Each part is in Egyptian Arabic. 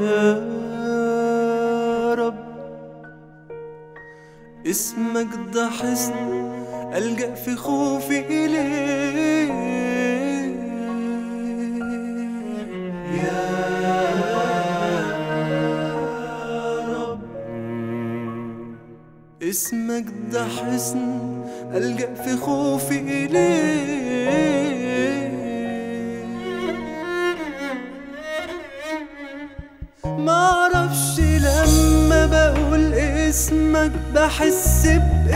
يا رب اسمك ده حصن ألجأ في خوفي إليه يا رب اسمك ده حصن ألجأ في خوفي إليه معرفش لما بقول اسمك بحس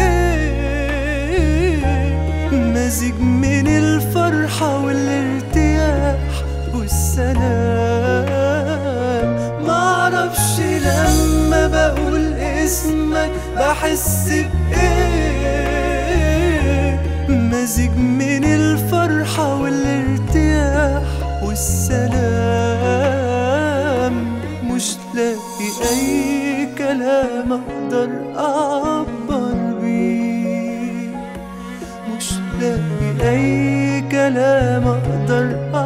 بإيه مزيج من الفرحة والارتياح والسلام معرفش لما بقول اسمك بحس بإيه مزيج من الفرحة والارتياح والسلام مش لاقي أي كلام أقدر أعبر بيه مش لاقي أي كلام أقدر